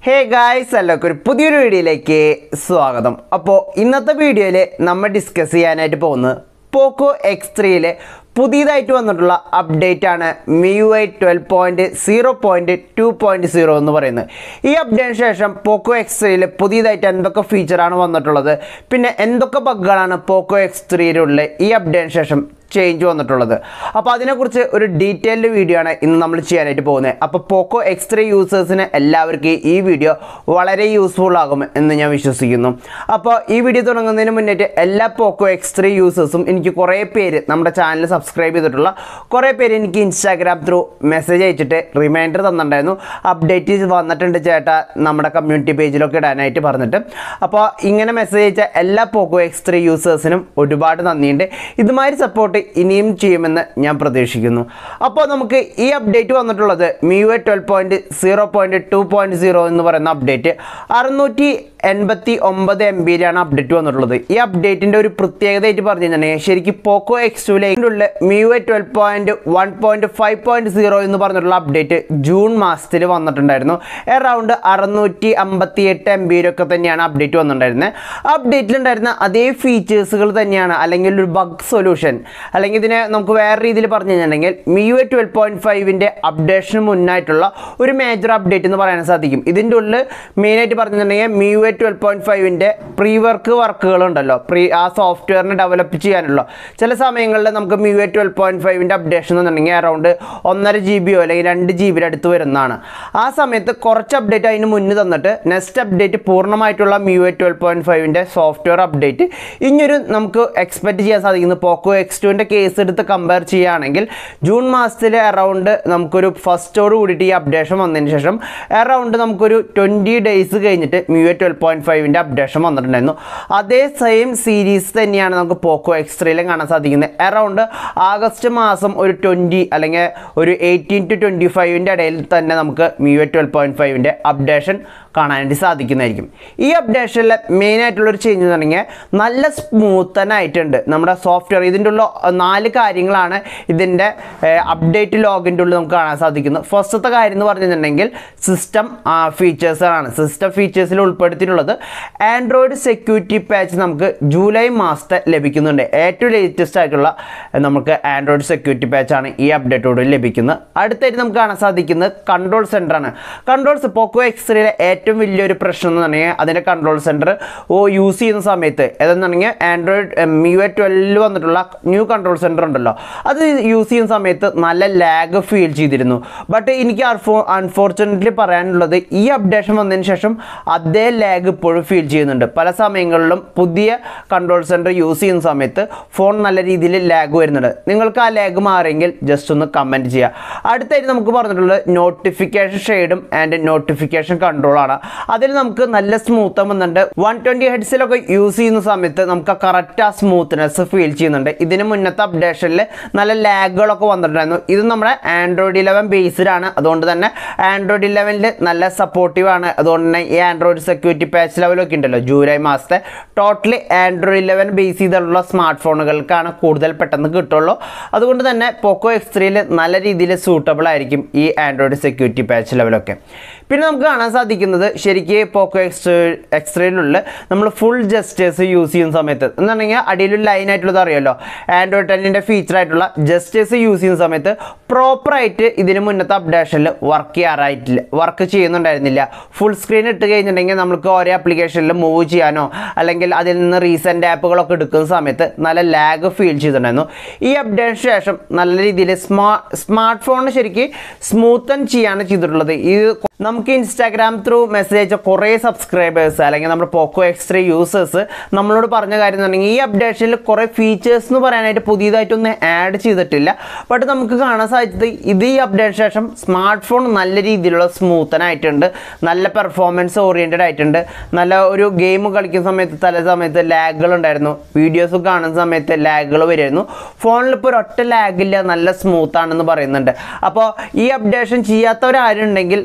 hey guys എല്ലാവർക്കും ഒരു പുതിയൊരു വീഡിയോയിലേക്ക് സ്വാഗതം അപ്പോൾ ഇന്നത്തെ വീഡിയോയിൽ നമ്മൾ ഡിസ്കസ് ചെയ്യാനായിട്ട് പോകുന്നത് പോക്കോ എക്സ് ത്രീയിലെ പുതിയതായിട്ട് വന്നിട്ടുള്ള അപ്ഡേറ്റ് ആണ് MIUI twelve point zero point two point zero എന്ന് പറയുന്നത് ഈ അപ്ഡേറ്റിന് ശേഷം പോക്കോ എക്സ് ത്രീയിൽ പുതിയതായിട്ട് എന്തൊക്കെ ഫീച്ചറാണ് വന്നിട്ടുള്ളത് പിന്നെ എന്തൊക്കെ ബഗ്ഗുകളാണ് പോക്കോ എക്സ് ത്രീയിലുള്ള ഈ അപ്ഡേറ്റിന് ശേഷം ചേഞ്ച് വന്നിട്ടുള്ളത് അപ്പോൾ അതിനെക്കുറിച്ച് ഒരു ഡീറ്റെയിൽഡ് വീഡിയോ ആണ് ഇന്ന് നമ്മൾ ചെയ്യാനായിട്ട് പോകുന്നത് അപ്പോൾ പോക്കോ എക്സ് ത്രീ യൂസേഴ്സിന് എല്ലാവർക്കും ഈ വീഡിയോ വളരെ യൂസ്ഫുൾ ആകും എന്ന് ഞാൻ വിശ്വസിക്കുന്നു അപ്പോൾ ഈ വീഡിയോ തുടങ്ങുന്നതിന് മുന്നേറ്റ് എല്ലാ പോക്കോ എക്സ് ത്രീ യൂസേഴ്സും എനിക്ക് കുറേ പേര് നമ്മുടെ ചാനൽ സബ്സ്ക്രൈബ് ചെയ്തിട്ടുള്ള കുറേ പേര് എനിക്ക് ഇൻസ്റ്റാഗ്രാം ത്രൂ മെസ്സേജ് അയച്ചിട്ട് റിമൈൻഡർ തന്നിട്ടുണ്ടായിരുന്നു അപ്ഡേറ്റ് വന്നിട്ടുണ്ട് ചേട്ടാ നമ്മുടെ കമ്മ്യൂണിറ്റി പേജിലൊക്കെ ഇടാനായിട്ട് പറഞ്ഞിട്ട് അപ്പോൾ ഇങ്ങനെ മെസ്സേജ് അയച്ച എല്ലാ പോക്കോ എക്സ് ത്രീ യൂസേഴ്സിനും ഒരുപാട് നന്ദിയുണ്ട് ഇതുമാതിരി സപ്പോർട്ട് ഇനിയും ചെയ്യുമെന്ന് ഞാൻ പ്രതീക്ഷിക്കുന്നു അപ്പോൾ നമുക്ക് ഈ അപ്ഡേറ്റ് വന്നിട്ടുള്ളത് MIUI twelve point zero point two point zero എന്ന് പറയുന്ന അപ്ഡേറ്റ് അറുന്നൂറ്റി എൺപത്തി ഒമ്പത് എം ബിയിലാണ് അപ്ഡേറ്റ് വന്നിട്ടുള്ളത് ഈ അപ്ഡേറ്റിൻ്റെ ഒരു പ്രത്യേകതയായിട്ട് പറഞ്ഞു കഴിഞ്ഞാൽ ശരിക്കും പോക്കോ എക്സ് ടുവിലുള്ള MIUI twelve point one point five point zero എന്ന് പറഞ്ഞിട്ടുള്ള അപ്ഡേറ്റ് ജൂൺ മാസത്തിൽ വന്നിട്ടുണ്ടായിരുന്നു എറൗണ്ട് അറുന്നൂറ്റി അമ്പത്തി എട്ട് എം ബിയിലൊക്കെ തന്നെയാണ് അപ്ഡേറ്റ് വന്നിട്ടുണ്ടായിരുന്നത് ആ അപ്ഡേറ്റിലുണ്ടായിരുന്ന അതേ ഫീച്ചേഴ്സുകൾ തന്നെയാണ് അല്ലെങ്കിൽ ഒരു ബഗ് സൊല്യൂഷൻ അല്ലെങ്കിൽ ഇതിനെ നമുക്ക് വേറെ രീതിയിൽ പറഞ്ഞു കഴിഞ്ഞിട്ടുണ്ടെങ്കിൽ മിയു എ ട്വൽവ് പോയിൻറ്റ് ഫൈവിൻ്റെ അപ്ഡേഷന് മുന്നായിട്ടുള്ള ഒരു മേജർ അപ്ഡേറ്റ് എന്ന് പറയാൻ സാധിക്കും ഇതിൻ്റെ ഉള്ളിൽ മെയിനായിട്ട് പറഞ്ഞിട്ടുണ്ടെങ്കിൽ മിയു എ ട്വൽവ് പോയിൻറ്റ് ഫൈവിൻ്റെ പ്രീ വർക്ക് വർക്കുകളുണ്ടല്ലോ പ്രീ ആ സോഫ്റ്റ്വെയറിനെ ഡെവലപ്പ് ചെയ്യാനുള്ള ചില സമയങ്ങളിൽ നമുക്ക് മിയു എ ട്വൽവ് പോയിൻറ്റ് ഫൈവിൻ്റെ അപ്ഡേഷൻ എന്നുണ്ടെങ്കിൽ അറൗണ്ട് ഒന്നര ജി ബിയോ അല്ലെങ്കിൽ രണ്ട് ജി ബിയുടെ അടുത്ത് വരുന്നതാണ് ആ സമയത്ത് കുറച്ച് അപ്ഡേറ്റ് അതിന് മുന്നേ തന്നിട്ട് നെക്സ്റ്റ് അപ്ഡേറ്റ് പൂർണ്ണമായിട്ടുള്ള മിയു എ ട്വൽവ് പോയിൻറ്റ് ഫൈവിൻ്റെ സോഫ്റ്റ്വെയർ അപ്ഡേറ്റ് ഇനിയൊരു നമുക്ക് എക്സ്പെക്റ്റ് ചെയ്യാൻ സാധിക്കുന്നത് പോക്കോ എക്സ് ടുവിൻ്റെ കേസ് എടുത്ത് കമ്പയർ ചെയ്യുകയാണെങ്കിൽ ജൂൺ മാസത്തിൽ അറൗണ്ട് നമുക്കൊരു ഫസ്റ്റോട് കൂടിയിട്ട് ഈ അപ്ഡേഷൻ വന്നതിന് ശേഷം അറൗണ്ട് നമുക്കൊരു ട്വൻറ്റി ഡേയ്സ് കഴിഞ്ഞിട്ട് മ്യൂ എ ട്വൽവ് പോയിൻറ്റ് ഫൈവിൻ്റെ അപ്ഡേഷൻ വന്നിട്ടുണ്ടായിരുന്നു അതേ സെയിം സീരീസ് തന്നെയാണ് നമുക്ക് പോക്കോ എക്സ് ത്രീയിലും കാണാൻ സാധിക്കുന്നത് അറൗണ്ട് ആഗസ്റ്റ് മാസം ഒരു ട്വൻറ്റി അല്ലെങ്കിൽ ഒരു എയ്റ്റീൻ ടു ട്വൻറ്റി ഫൈവിൻ്റെ ഇടയിൽ തന്നെ നമുക്ക് മ്യൂ എ ട്വൽവ് പോയിൻറ്റ് ഫൈവിൻ്റെ അപ്ഡേഷൻ കാണാനായിട്ട് സാധിക്കുന്നതായിരിക്കും ഈ അപ്ഡേഷനിൽ മെയിനായിട്ടുള്ളൊരു ചേഞ്ച് എന്ന് പറഞ്ഞാൽ നല്ല സ്മൂത്തനായിട്ടുണ്ട് നമ്മുടെ സോഫ്റ്റ്വെയർ ഇതിൻ്റെ ഉള്ള നാല് കാര്യങ്ങളാണ് ഇതിൻ്റെ അപ്ഡേറ്റ് ലോഗിൻ്റെ ഉള്ളിൽ നമുക്ക് കാണാൻ സാധിക്കുന്നത് ഫസ്റ്റത്തെ കാര്യം എന്ന് പറഞ്ഞിട്ടുണ്ടെങ്കിൽ സിസ്റ്റം ഫീച്ചേഴ്സാണ് സിസ്റ്റം ഫീച്ചേഴ്സിൽ ഉൾപ്പെടുത്തിയിട്ടുള്ളത് ആൻഡ്രോയിഡ് സെക്യൂരിറ്റി പാച്ച് നമുക്ക് ജൂലൈ മാസത്തെ ലഭിക്കുന്നുണ്ട് ഏറ്റവും ലേറ്റസ്റ്റ് ആയിട്ടുള്ള നമുക്ക് ആൻഡ്രോയിഡ് സെക്യൂരിറ്റി പാച്ചാണ് ഈ അപ്ഡേറ്റോട് ലഭിക്കുന്നത് അടുത്തായിട്ട് നമുക്ക് കാണാൻ സാധിക്കുന്നത് കൺട്രോൾ സെൻ്ററാണ് കൺട്രോൾസ് പോക്കോ എക്സ്റേയിലെ ഏറ്റവും വലിയൊരു പ്രശ്നം എന്ന് പറഞ്ഞാൽ അതിൻ്റെ കൺട്രോൾ സെൻറ്റർ ഓ യൂസ് ചെയ്യുന്ന സമയത്ത് ഏതെന്നുണ്ടെങ്കിൽ ആൻഡ്രോയിഡ് മ്യൂ എ ട്വൽവ് വന്നിട്ടുള്ള ന്യൂ കൺട്രോൾ സെൻറ്റർ ഉണ്ടല്ലോ അത് യൂസ് ചെയ്യുന്ന സമയത്ത് നല്ല ലാഗ് ഫീൽ ചെയ്തിരുന്നു ബട്ട് എനിക്ക് അൺഫോർച്ചുനേറ്റ്ലി പറയാനുള്ളത് ഈ അപ്ഡേഷൻ വന്നതിന് ശേഷം അതേ ലാഗ് ഇപ്പോഴും ഫീൽ ചെയ്യുന്നുണ്ട് പല സമയങ്ങളിലും പുതിയ കൺട്രോൾ സെൻറ്റർ യൂസ് ചെയ്യുന്ന സമയത്ത് ഫോൺ നല്ല രീതിയിൽ ലാഗ് വരുന്നുണ്ട് നിങ്ങൾക്ക് ആ ലാഗ് മാറിയെങ്കിൽ ജസ്റ്റ് ഒന്ന് കമൻറ്റ് ചെയ്യുക അടുത്തായിട്ട് നമുക്ക് പറഞ്ഞിട്ടുള്ളത് നോട്ടിഫിക്കേഷൻ ഷെയ്ഡും ആൻഡ് നോട്ടിഫിക്കേഷൻ കൺട്രോളാണ് അതിൽ നമുക്ക് നല്ല സ്മൂത്ത് വന്നിട്ടുണ്ട് വൺ ട്വൻറ്റി ഹെഡ്സിലൊക്കെ യൂസ് ചെയ്യുന്ന സമയത്ത് നമുക്ക് കറക്റ്റ് ആ സ്മൂത്ത്നെസ് ഫീൽ ചെയ്യുന്നുണ്ട് ഇതിന് മുന്നത്തെ അപ്ഡേഷനിൽ നല്ല ലാഗുകളൊക്കെ വന്നിട്ടുണ്ടായിരുന്നു ഇത് നമ്മുടെ ആൻഡ്രോയിഡ് ഇലവൻ ബേസ്ഡാണ് അതുകൊണ്ട് തന്നെ ആൻഡ്രോയിഡ് ഇലവനിൽ നല്ല സപ്പോർട്ടീവ് ആണ് അതുകൊണ്ട് തന്നെ ഈ ആൻഡ്രോയിഡ് സെക്യൂരിറ്റി പാച്ച് ലെവലൊക്കെ ഉണ്ടല്ലോ ജൂലൈ മാസത്തെ ടോട്ടലി ആൻഡ്രോയിഡ് ഇലവൻ ബേസ് ചെയ്തിട്ടുള്ള സ്മാർട്ട് ഫോണുകൾക്കാണ് കൂടുതൽ പെട്ടെന്ന് കിട്ടുള്ളൂ അതുകൊണ്ട് തന്നെ പോക്കോ എക്സ് ത്രീയിൽ നല്ല രീതിയിൽ സൂട്ടബിൾ ആയിരിക്കും ഈ ആൻഡ്രോയിഡ് സെക്യൂരിറ്റി പാച്ച് ലെവലൊക്കെ പിന്നെ നമുക്ക് കാണാൻ സാധിക്കുന്നത് ശരിക്ക് പോക്കോ എക്സ് എക്സ്റേയിലുള്ള നമ്മൾ ഫുൾ ജസ്റ്റേഴ്സ് യൂസ് ചെയ്യുന്ന സമയത്ത് എന്നുണ്ടെങ്കിൽ അടിയിലൊരു ലൈൻ ആയിട്ടുള്ളത് അറിയാമല്ലോ ആൻഡ്രോയിഡ് ടെന്നിൻ്റെ ഫീച്ചർ ആയിട്ടുള്ള ജസ്റ്റേഴ്സ് യൂസ് ചെയ്യുന്ന സമയത്ത് പ്രോപ്പറായിട്ട് ഇതിന് മുന്നത്തെ അപ്ഡേഷനിൽ വർക്ക് ചെയ്യാറായിട്ടില്ല വർക്ക് ചെയ്യുന്നുണ്ടായിരുന്നില്ല ഫുൾ സ്ക്രീൻ ഇട്ട് കഴിഞ്ഞിട്ടുണ്ടെങ്കിൽ നമുക്ക് ഓരോ ആപ്ലിക്കേഷനിൽ മൂവ് ചെയ്യാനോ അല്ലെങ്കിൽ അതിൽ നിന്ന് റീസെൻ്റ് ആപ്പുകളൊക്കെ എടുക്കുന്ന സമയത്ത് നല്ല ലാഗ് ഫീൽ ചെയ്തിട്ടുണ്ടായിരുന്നു ഈ അപ്ഡേഷന് ശേഷം നല്ല രീതിയിൽ സ്മാ സ്മാർട്ട് ഫോണിന് ശരിക്കും സ്മൂത്തൻ ചെയ്യാണ് ചെയ്തിട്ടുള്ളത് ഇത് നമുക്ക് ഇൻസ്റ്റാഗ്രാം ത്രൂ മെസ്സേജ് അയച്ച കുറേ സബ്സ്ക്രൈബേഴ്സ് അല്ലെങ്കിൽ നമ്മുടെ പോക്കോ എക്സ് ത്രീ യൂസേഴ്സ് നമ്മളോട് പറഞ്ഞ കാര്യം എന്നുണ്ടെങ്കിൽ ഈ അപ്ഡേഷനിൽ കുറേ ഫീച്ചേഴ്സ് എന്ന് പറയാനായിട്ട് പുതിയതായിട്ടൊന്നും ആഡ് ചെയ്തിട്ടില്ല ബട്ട് നമുക്ക് കാണാൻ സാധിച്ചത് ഇത് ഈ അപ്ഡേഷൻ ശേഷം സ്മാർട്ട് ഫോൺ നല്ല രീതിയിലുള്ള സ്മൂത്തനായിട്ടുണ്ട് നല്ല പെർഫോമൻസ് ഓറിയൻറ്റഡ് ആയിട്ടുണ്ട് നല്ല ഒരു ഗെയിം കളിക്കുന്ന സമയത്ത് തല സമയത്ത് ലാഗുകൾ ഉണ്ടായിരുന്നു വീഡിയോസ് കാണുന്ന സമയത്ത് ലാഗുകൾ വരുമായിരുന്നു ഫോണിൽ ഇപ്പോൾ ഒരൊറ്റ ലാഗില്ല നല്ല സ്മൂത്ത് ആണെന്ന് പറയുന്നുണ്ട് അപ്പോൾ ഈ അപ്ഡേഷൻ ചെയ്യാത്തവരാരും ഉണ്ടെങ്കിൽ നിങ്ങൾക്ക്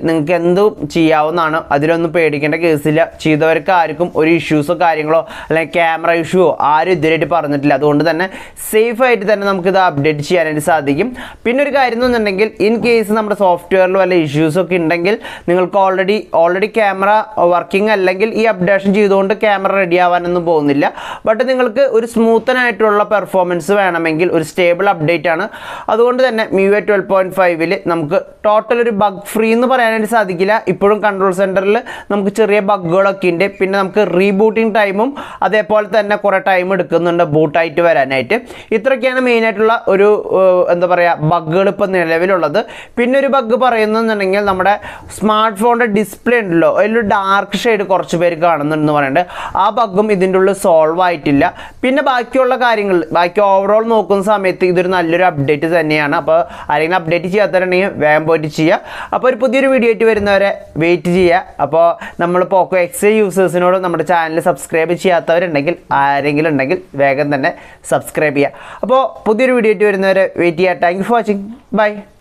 എന്തും ചെയ്യാവുന്നതാണ് അതിലൊന്നും പേടിക്കേണ്ട കേസില്ല ചെയ്തവർക്ക് ആർക്കും ഒരു ഇഷ്യൂസോ കാര്യങ്ങളോ അല്ലെങ്കിൽ ക്യാമറ ഇഷ്യൂവോ ആരും ഇതുവരെയായിട്ട് പറഞ്ഞിട്ടില്ല അതുകൊണ്ട് തന്നെ സേഫ് ആയിട്ട് തന്നെ നമുക്കിത് അപ്ഡേറ്റ് ചെയ്യാനായിട്ട് സാധിക്കും പിന്നെ ഒരു കാര്യം എന്നുണ്ടെങ്കിൽ ഇൻ കേസ് നമ്മുടെ സോഫ്റ്റ്വെയറിൽ വല്ല ഇഷ്യൂസ് ഒക്കെ ഉണ്ടെങ്കിൽ നിങ്ങൾക്ക് ഓൾറെഡി ഓൾറെഡി ക്യാമറ വർക്കിംഗ് അല്ലെങ്കിൽ ഈ അപ്ഡേഷൻ ചെയ്തുകൊണ്ട് ക്യാമറ റെഡി ആവാനൊന്നും പോകുന്നില്ല ബട്ട് നിങ്ങൾക്ക് ഒരു സ്മൂത്തനായിട്ടുള്ള പെർഫോമൻസ് വേണമെങ്കിൽ ഒരു സ്റ്റേബിൾ അപ്ഡേറ്റ് ആണ് അതുകൊണ്ട് തന്നെ MIUI ട്വൽവ് പോയിൻറ്റ് ഫൈവിൽ നമുക്ക് ടോട്ടൽ ഒരു ബഗ് ഫ്രീ എന്ന് പറയാനായിട്ട് സാധിക്കില്ല ഇപ്പോഴും കൺട്രോൾ സെൻറ്ററിൽ നമുക്ക് ചെറിയ ബഗ്ഗുകളൊക്കെ ഉണ്ട് പിന്നെ നമുക്ക് റീബൂട്ടിംഗ് ടൈമും അതേപോലെ തന്നെ കുറേ ടൈം എടുക്കുന്നുണ്ട് ബൂട്ടായിട്ട് വരാനായിട്ട് ഇത്രയൊക്കെയാണ് മെയിനായിട്ടുള്ള ഒരു ഏഹ്, എന്താ പറയുക ബഗ്ഗുകൾ ഇപ്പോൾ നിലവിലുള്ളത് പിന്നെ ഒരു ബഗ് പറയുന്നതെന്നുണ്ടെങ്കിൽ നമ്മുടെ സ്മാർട്ട് ഫോണിൻ്റെ ഡിസ്പ്ലേ ഉണ്ടല്ലോ അതിലൊരു ഡാർക്ക് ഷെയ്ഡ് കുറച്ച് പേര് കാണുന്നുണ്ടെന്ന് പറയുന്നുണ്ട് ആ ബഗ്ഗും ഇതിൻ്റെ ഉള്ളിൽ സോൾവ് ആയിട്ടില്ല പിന്നെ ബാക്കിയുള്ള കാര്യങ്ങൾ ബാക്കി ഓവറോൾ നോക്കുന്ന സമയത്ത് ഇതൊരു നല്ലൊരു അപ്ഡേറ്റ് തന്നെയാണ് അപ്പോൾ ആരെങ്കിലും അപ്ഡേറ്റ് ചെയ്യാത്തവരുണ്ടെങ്കിൽ വേഗം പോയിട്ട് ചെയ്യുക അപ്പോൾ ഒരു പുതിയൊരു വീഡിയോ ആയിട്ട് വരുന്നവരെ വെയിറ്റ് ചെയ്യുക അപ്പോൾ നമ്മൾ പോക്കോ എക്സ് യൂസേഴ്സിനോട് നമ്മുടെ ചാനൽ സബ്സ്ക്രൈബ് ചെയ്യാത്തവരുണ്ടെങ്കിൽ ആരെങ്കിലും ഉണ്ടെങ്കിൽ വേഗം തന്നെ സബ്സ്ക്രൈബ് ചെയ്യുക അപ്പോൾ പുതിയൊരു വീഡിയോ ആയിട്ട് വരുന്നവരെ വെയിറ്റ് ചെയ്യുക thank you for watching by